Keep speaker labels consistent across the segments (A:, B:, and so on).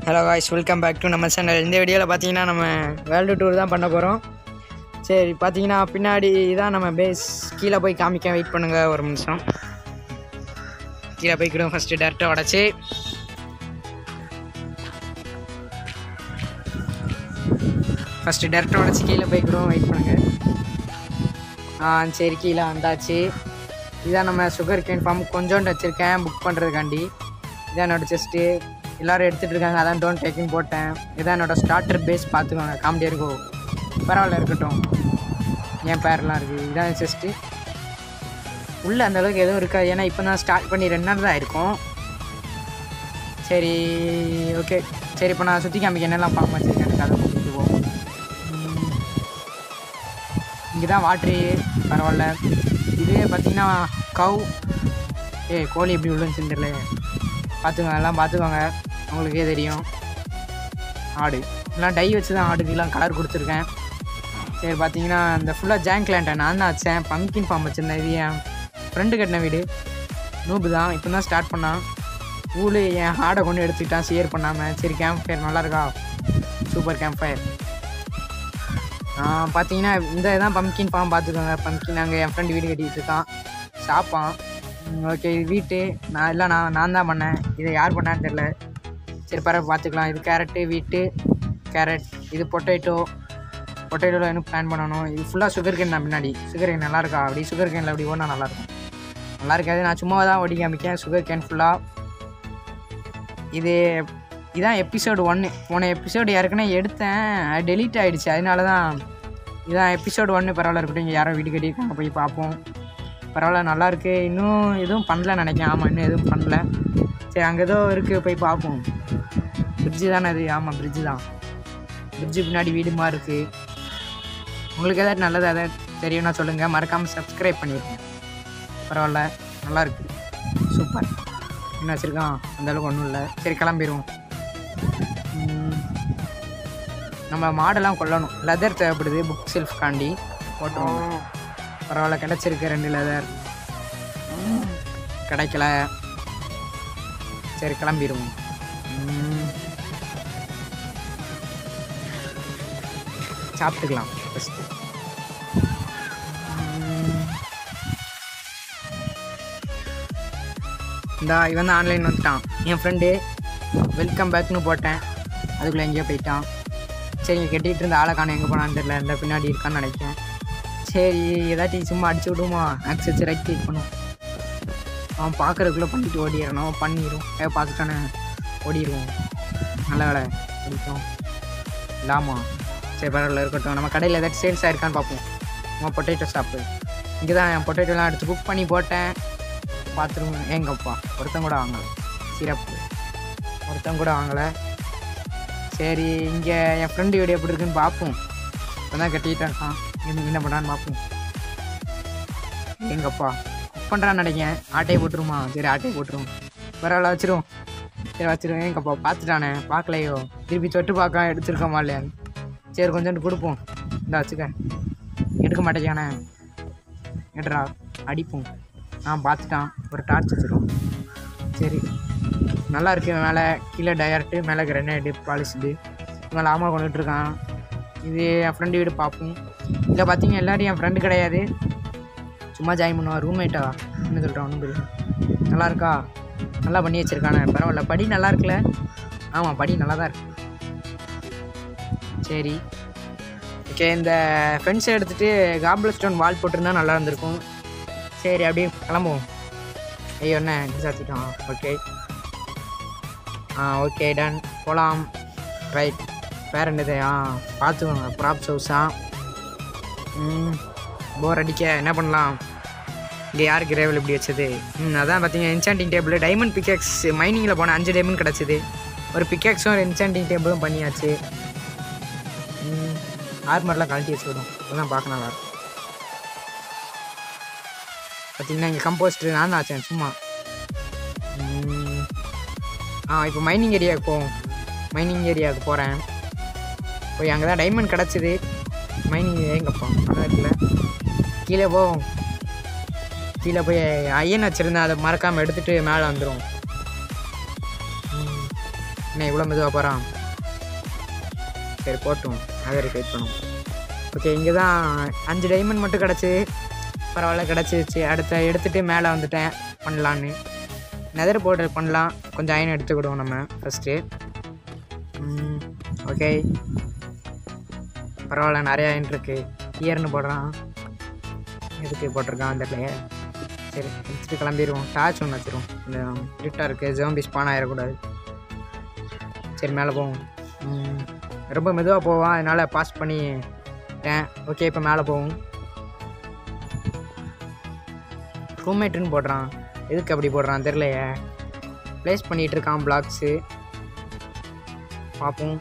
A: Hello voice welcome back to நம்ம channel இந்த வீடியோவில் பார்த்தீங்கன்னா நம்ம வேர்ல்டு டூர் தான் பண்ண போகிறோம் சரி பார்த்தீங்கன்னா பின்னாடி தான் நம்ம பேஸ் கீழே போய் காமிக்க வெயிட் பண்ணுங்கள் ஒரு நிமிஷம் கீழே போய்க்கிடும் ஃபஸ்ட்டு டேரெக்டாக உடச்சி ஃபஸ்ட்டு டேரெக்டாக உடச்சி கீழே போய்க்கிடும் வெயிட் பண்ணுங்கள் ஆ சரி கீழே வந்தாச்சு இதான் நம்ம சுகர் கேன் ஃபார்ம் கொஞ்சோண்டு வச்சுருக்கேன் புக் பண்ணுறதுக்காண்டி இதான் என்னோட செஸ்ட்டு எல்லோரும் எடுத்துகிட்டு இருக்காங்க அதான் டோன் டேக்கிங் போட்டேன் இதான் என்னோட ஸ்டார்டர் பேஸ் பார்த்துக்கோங்க காமெடியாக இருக்கும் பரவாயில்ல இருக்கட்டும் என் பேர்லாம் இருக்குது இதான் செஸ்ட்டு உள்ளே அந்த அளவுக்கு எதுவும் இருக்காது ஏன்னா இப்போ தான் ஸ்டார்ட் பண்ணி ரெண்டு நாள் தான் இருக்கும் சரி ஓகே சரி இப்போ நான் சுற்றி காமிக்க என்னெல்லாம் ஃபார்ம் வச்சுருக்கேன் எனக்கு அதை கொடுத்துட்டு போவோம் இங்கே தான் வாட்ரு பரவாயில்ல இது பார்த்தீங்கன்னா கவ் ஏ கோழி எப்படி உள்ளுன்னு தெரியல பார்த்துக்கோங்க எல்லாம் பார்த்துக்கோங்க உங்களுக்கே தெரியும் ஆடு எல்லாம் டை வச்சு தான் ஆடுக்கெல்லாம் கலர் கொடுத்துருக்கேன் சரி பார்த்தீங்கன்னா இந்த ஃபுல்லாக ஜாங்க் லேண்டை நான் தான் வச்சேன் பம்கின் ஃபார்ம் வச்சுருந்தேன் இது என் ஃப்ரெண்டு கட்டின வீடு நூபு தான் இப்போ தான் ஸ்டார்ட் பண்ணான் ஊழு என் ஆடை கொண்டு எடுத்துக்கிட்டான் ஷேர் பண்ணாமல் சரி கேம்ப் ஃபயர் நல்லா இருக்கா சூப்பர் கேம்ப் ஃபயர் பார்த்தீங்கன்னா இந்த இதான் பம்கின் ஃபார்ம் பார்த்துக்கோங்க பம்கின் அங்கே என் ஃப்ரெண்டு வீடு கட்டிகிட்டு இருக்கான் சாப்பான் ஓகே இது வீட்டு நான் இல்லை நான் நான் தான் பண்ணேன் இதை யார் பண்ணான்னு தெரில சரி பரவாயில்ல பார்த்துக்கலாம் இது கேரட்டு வீட்டு கேரட் இது பொட்டேட்டோ பொட்டேட்டோவில் இன்னும் பிளான் பண்ணணும் இது ஃபுல்லாக சுகர் கேன் தான் பின்னாடி சுகர் கேன் நல்லா இருக்கா அப்படி சுகர் கேனில் அப்படி ஓடினா நல்லாயிருக்கும் நல்லா இருக்காது நான் சும்மா தான் ஓடி காமிக்கேன் சுகர் கேன் ஃபுல்லாக இது இதான் எபிசோடு ஒன்று போன எபிசோடு ஏற்கனவே எடுத்தேன் அது டெலீட் ஆகிடுச்சு அதனால தான் இதான் எபிசோடு ஒன்று பரவாயில்ல இருக்கட்டும் இங்கே யாரோ வீடு கட்டியிருக்காங்க போய் பார்ப்போம் பரவாயில்ல நல்லா இருக்கு இன்னும் எதுவும் பண்ணல நினைக்கிறேன் ஆமாம் இன்னும் எதுவும் பண்ணல சரி அங்கே ஏதோ இருக்குது போய் பார்ப்போம் ஃப்ரிட்ஜு தானே அது ஆமாம் ஃப்ரிட்ஜு தான் ஃப்ரிட்ஜு பின்னாடி வீடு மாதிரி இருக்குது உங்களுக்கு ஏதாவது நல்லது எதாவது தெரியும்னா சொல்லுங்கள் மறக்காமல் சப்ஸ்கிரைப் பண்ணிடுங்க பரவாயில்ல நல்லா இருக்கு சூப்பர் என்ன வச்சுருக்கான் அந்தளவுக்கு ஒன்றும் இல்லை சரி கிளம்பிடுவோம் உம், நம்ம மாடெல்லாம் கொல்லணும் லெதர் தேவைப்படுது புக் செல்ஃப் காண்டி போட்டோம் பரவாயில்ல கிடச்சிருக்கு ரெண்டு லெதர் கிடைக்கல சரி கிளம்பிடுவோம் உம். சாப்பிட்டுக்கலாம் ஃபஸ்ட்டு இந்தா இவன் தான் ஆன்லைன் வந்துட்டான் என் ஃப்ரெண்டு வெல்கம் பேக்னு போட்டேன் அதுக்குள்ளே எங்கேயோ போயிட்டான் சரி இங்கே கட்டிகிட்டு இருந்த ஆளை காண எங்கே போனான்னு தெரியல இந்த பின்னாடி இருக்கான்னு நினைக்கிறேன் சரி ஏதாச்சும் சும்மா அடிச்சு விடுமா ஆக்ஸ் வச்சு ரைட் கிளிக் பண்ணும் அவன் பார்க்குறதுக்குள்ளே பண்ணிட்டு ஓடிடணும் அவன் பண்ணிடும் ஏ பார்த்துட்டானே ஓடிடுவோம் நல்ல வேலை பிடிக்கும் இல்லாமா சரி பரவாயில்ல இருக்கட்டும் நம்ம கடையில் ஏதாச்சும் சேல்ஸ் ஆயிருக்கான்னு பார்ப்போம் நம்ம பொட்டேட்டோ ஷாப்பு இங்கே தான் என் பொட்டேட்டோலாம் எடுத்து புக் பண்ணி போட்டேன் பார்த்துருவோம் ஏங்கப்பா ஒருத்தன் கூட வாங்கலை சிறப்பு ஒருத்தன் கூட வாங்கலை சரி இங்கே என் ஃப்ரெண்டு வீடு எப்படி இருக்குன்னு பார்ப்போம் இப்போ தான் கட்டிகிட்டு இருக்கான் என்ன என்ன பண்ணான்னு பார்ப்போம் எங்கப்பா குக் பண்ணுறான்னு நினைக்கிறேன் ஆட்டையை போட்டுருமா சரி ஆட்டையை போட்டுரும் பரவாயில்ல வச்சிரும் சரி வச்சிருவேன் எங்கப்பா பார்த்துட்டானே பார்க்கலையோ திருப்பி தொட்டு பார்க்க எடுத்துருக்கோமா இல்லையான்னு சரி கொஞ்சோண்டு கொடுப்போம் இந்த வச்சுக்க எடுக்க மாட்டேங்கானே எடுறா அடிப்போம் நான் பார்த்துட்டான் ஒரு டார்ச் வச்சிருவோம் சரி நல்லா இருக்கு மேலே கீழே டயர்ட்டு மேலே கிரனேடு பாலிஷ்டு மேலே ஆமா கொண்டுட்டு இருக்கான் இது என் ஃப்ரெண்டு வீடு பார்ப்போம் இதில் பார்த்தீங்க எல்லாரும் என் ஃப்ரெண்டு கிடையாது சும்மா ஜாயின் பண்ணுவான் ரூம்மேட்டா என்ன சொல்கிறான் ஒன்றும் புரியல நல்லா இருக்கா நல்லா பண்ணி வச்சிருக்கானே பரவாயில்ல படி நல்லா இருக்குல்ல ஆமாம் படி நல்லா தான் இருக்கு சரி ஓகே இந்த ஃபென்ஸை எடுத்துகிட்டு காம்பிள் ஸ்டோன் வால் போட்டிருந்தா நல்லா இருந்திருக்கும் சரி அப்படியே கிளம்புவோம் ஐயோ என்ன சாத்திட்டோம் ஓகே ஆ ஓகே டன் போகலாம் ரைட் வேறு என்னது ஆ பார்த்துக்கோங்க ப்ராப் ஹவுஸா ம் போர் அடிக்க என்ன பண்ணலாம் இங்கே யாருக்கு கிரேவல் இப்படி வச்சது ம் அதான் பார்த்தீங்க என்சாண்டிங் டேபிள் டைமண்ட் பிக்கெக்ஸ் மைனிங்கில் போன அஞ்சு டைமண்ட் கிடச்சிது ஒரு பிக்கெக்ஸும் ஒரு என்சாண்டிங் டேபிளும் பண்ணியாச்சு ம் ஆர்மர்லாம் கழட்டி வச்சு விடும் அதெல்லாம் பார்க்க நல்லா இருக்கும் பார்த்தீங்கன்னா இங்கே கம்போஸ்டர் நான் தான் ஆச்சேன் சும்மா ம். ஆ இப்போ மைனிங் ஏரியாவுக்கு போவோம் மைனிங் ஏரியாவுக்கு போகிறேன் போய் அங்கே தான் டைமண்ட் கிடச்சிது மைனிங் எங்கப்பா அதான் இருக்குல்ல கீழே போவோம் கீழே போய் அயன் வச்சுருந்தேன் அதை மறக்காமல் எடுத்துகிட்டு மேலே வந்துடும் என்ன இவ்வளோ மெதுவாக போகிறான் சரி போட்டும் நகரி வெயிட் பண்ணுவோம் ஓகே இங்கே தான் அஞ்சு டைமண்ட் மட்டும் கிடச்சி பரவாயில்ல கிடச்சிருச்சு அடுத்த எடுத்துகிட்டு மேலே வந்துட்டேன் பண்ணலான்னு நெதர் போர்டர் பண்ணலாம் கொஞ்சம் அயன் எடுத்துக்கிடுவோம் நம்ம ஃபஸ்ட்டு ஓகே பரவாயில்ல நிறைய அயன் இருக்கு இயர்னு போடுறான் எதுக்கு போட்டிருக்கான் அந்த இடத்துல சரி எடுத்துட்டு கிளம்பிடுவோம் டார்ச் ஒன்று வச்சிருவோம் இந்த இருட்டாக இருக்குது ஜோம்பி ஸ்பான் ஆகிடக்கூடாது சரி மேலே போவோம் ம், ரொம்ப மெதுவாக போவான் அதனால் பாஸ் பண்ணிட்டேன் ஓகே இப்போ மேலே போவோம் ரூம்மேட்டுன்னு போடுறான் எதுக்கு அப்படி போடுறான் தெரிலையே ப்ளேஸ் பண்ணிகிட்டு இருக்கான் பிளாக்ஸு பார்ப்போம்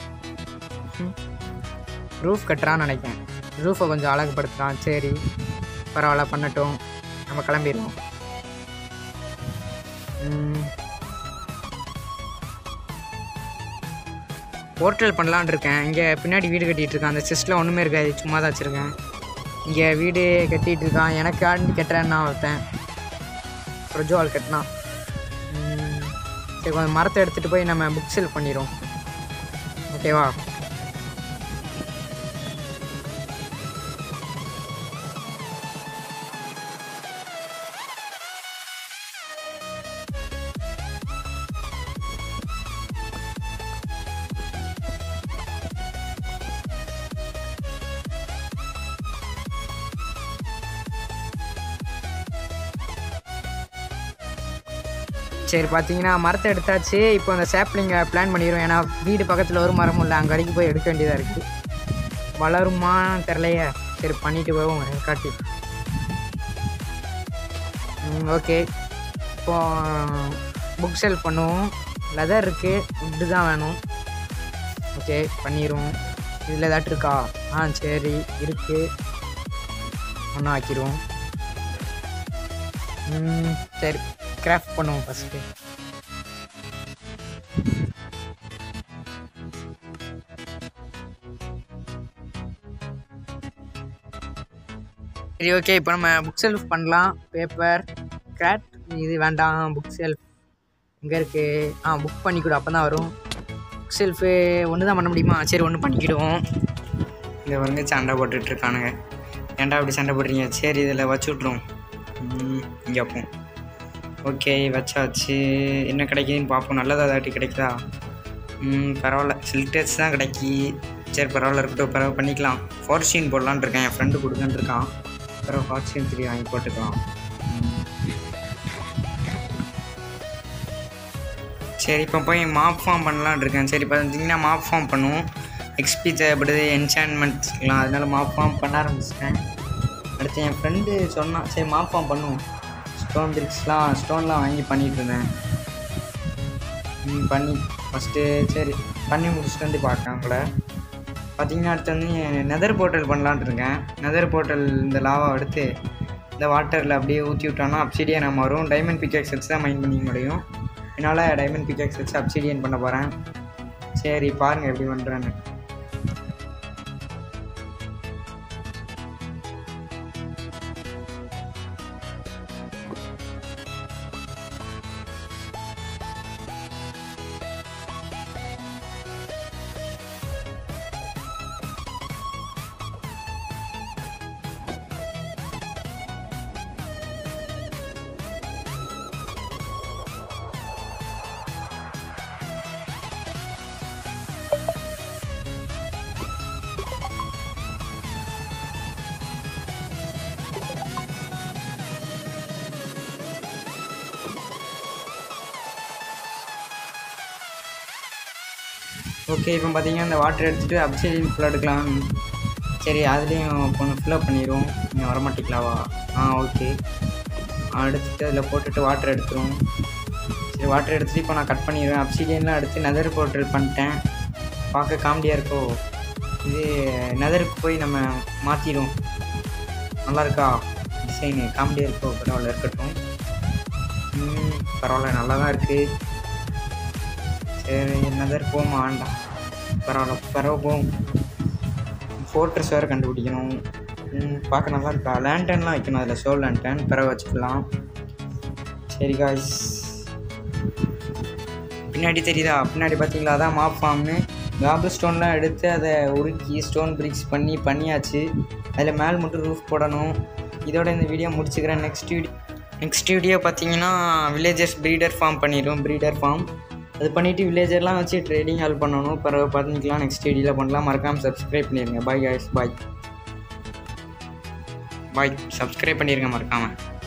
A: ரூஃப் கட்டுறான்னு நினைக்கிறேன் ரூஃபை கொஞ்சம் அழகுபடுத்துகிறான் சரி பரவாயில்ல பண்ணட்டும் நம்ம கிளம்பிடுவோம் போர்ட்டல் பண்ணலான்னு இருக்கேன் இங்கே பின்னாடி வீடு கட்டிகிட்டு இருக்கேன் அந்த செஸ்ட்டில் ஒன்றுமே இருக்காது சும்மா தான் வச்சுருக்கேன் இங்கே வீடு கட்டிகிட்டு இருக்கான் எனக்கு ஆண்டு கட்டுறேன்னா ஒருத்தன் ப்ரொஜுவால் கட்டினான் ம், சரி கொஞ்சம் மரத்தை எடுத்துகிட்டு போய் நம்ம புக் செல் பண்ணிடுவோம் ஓகேவா சரி பார்த்தீங்கன்னா மரத்தை எடுத்தாச்சு இப்போ அந்த சாப்ளிங்கை பிளான் பண்ணிடுவோம் ஏன்னா வீடு பக்கத்தில் ஒரு மரமும் இல்லை அங்கே வரைக்கும் போய் எடுக்க வேண்டியதாக இருக்குது வளருமான்னு தெரிலையே சரி பண்ணிட்டு போவோம் காட்டி ஓகே இப்போ புக் செல் பண்ணுவோம் லெதர் இருக்குது வுட்டு தான் வேணும் ஓகே பண்ணிடுவோம் இதில் ஏதாட்டு இருக்கா ஆ சரி இருக்குது ஒன்றா ஆக்கிடுவோம் ம், சரி கிராஃப்ட் பண்ணுவோம் ஃபஸ்ட்டு சரி ஓகே இப்போ நம்ம புக் செல்ஃப் பண்ணலாம் பேப்பர் கிராட் இது வேண்டாம் புக் செல்ஃப் எங்கே இருக்குது ஆ புக் பண்ணிக்கிடும் அப்போ தான் வரும் புக் செல்ஃபு ஒன்று தான் பண்ண முடியுமா சரி ஒன்று பண்ணிக்கிடுவோம் இங்கே வந்து சண்டை போட்டுட்டு இருக்கானுங்க ஏன்டா அப்படி சண்டை போடுறீங்க சரி இதில் வச்சு விட்ருவோம் இங்கே வைப்போம் ஓகே வச்சாச்சு என்ன கிடைக்குதுன்னு பார்ப்போம் நல்லதா ஏதாட்டி கிடைக்குதா ம் பரவாயில்ல சில்டர்ஸ் தான் கிடைக்கி சரி பரவாயில்ல இருக்கட்டும் பரவாயில்ல பண்ணிக்கலாம் ஃபார்ச்சூன் போடலான்னு இருக்கேன் என் ஃப்ரெண்டு கொடுக்கன்னு இருக்கான் பிறகு ஃபார்ச்சூன் த்ரீ வாங்கி போட்டுக்கலாம் ம். சரி இப்போ போய் மாப் ஃபார்ம் பண்ணலான்னு இருக்கேன் சரி பார்த்தீங்கன்னா மாப் ஃபார்ம் பண்ணுவோம் எக்ஸ்பி தேவைப்படுது என்சான்மெண்ட்ஸ்லாம் அதனால மாப் ஃபார்ம் பண்ண ஆரம்பிச்சிட்டேன் அடுத்து என் ஃப்ரெண்டு சொன்னான் சரி மாப் ஃபார்ம் பண்ணுவோம் ஸ்டோன் பிரிக்ஸ்லாம் ஸ்டோன்லாம் வாங்கி பண்ணிகிட்டு இருந்தேன் ம், பண்ணி ஃபஸ்ட்டு சரி பண்ணி முடிச்சுட்டு வந்து பார்க்கேன் உங்களை பார்த்தீங்கன்னா அடுத்து வந்து நெதர் போர்ட்டல் பண்ணலான்னு இருக்கேன் நெதர் போர்ட்டல் இந்த லாவா எடுத்து இந்த வாட்டரில் அப்படியே ஊற்றி விட்டோன்னா அப்சிடியன் நம்ம வரும் டைமண்ட் பிக்கேக்ஸ் வச்சு தான் மைண்ட் பண்ணிக்க முடியும் என்னால் டைமண்ட் பிக்கேக்ஸ் வச்சு அப்சிடியன் பண்ண போகிறேன் சரி பாருங்கள் எப்படி பண்ணுறேன்னு ஓகே இப்போ பார்த்தீங்கன்னா இந்த வாட்டர் எடுத்துகிட்டு அப்சைடிங் ஃபுல்லாக எடுக்கலாம் சரி அதுலேயும் கொஞ்சம் ஃபில்லப் பண்ணிடுவோம் நீங்கள் வரமாட்டீங்களாவா ஆ ஓகே எடுத்துகிட்டு அதில் போட்டுட்டு வாட்டர் எடுத்துருவோம் சரி வாட்டர் எடுத்துகிட்டு இப்போ நான் கட் பண்ணிடுவேன் அப்சிடியன்லாம் எடுத்து நெதர் போர்ட்டல் பண்ணிட்டேன் பார்க்க காமெடியாக இருக்கோ இது நெதருக்கு போய் நம்ம மாற்றிடுவோம் நல்லா இருக்கா டிசைனு காமெடியாக இருக்கோ பரவாயில்ல இருக்கட்டும் ம், பரவாயில்ல நல்லா தான் இருக்குது சரி நெதர் போமா வேண்டாம் பரவாயில்ல பரவ போகும் ஃபோர்ட்ரஸ் வேறு கண்டுபிடிக்கணும் ம், பார்க்க நல்லா இருக்கா லேண்டன்லாம் வைக்கணும் அதில் சோல் லேண்டன் பிறகு வச்சுக்கலாம் சரி காய்ஸ் பின்னாடி தெரியுதா பின்னாடி பார்த்தீங்களா அதான் மாப் ஃபார்ம்னு காபிள் ஸ்டோன்லாம் எடுத்து அதை உருக்கி ஸ்டோன் பிரிக்ஸ் பண்ணி பண்ணியாச்சு அதில் மேல் மட்டும் ரூஃப் போடணும் இதோட இந்த வீடியோ முடிச்சுக்கிறேன் நெக்ஸ்ட் வீடியோ நெக்ஸ்ட் வீடியோ பார்த்தீங்கன்னா வில்லேஜர்ஸ் ப்ரீடர் ஃபார்ம் பண்ணிடும் ப்ரீடர் ஃபார்ம் அது பண்ணிவிட்டு வில்லேஜர்லாம் வச்சு ட்ரேடிங் ஹெல்ப் பண்ணணும் பிறகு பார்த்துக்கலாம் நெக்ஸ்ட் வீடியோவில் பண்ணலாம் மறக்காமல் சப்ஸ்கிரைப் பண்ணிடுங்க பாய் guys பாய் பாய் சப்ஸ்கிரைப் பண்ணிடுங்க மறக்காமல்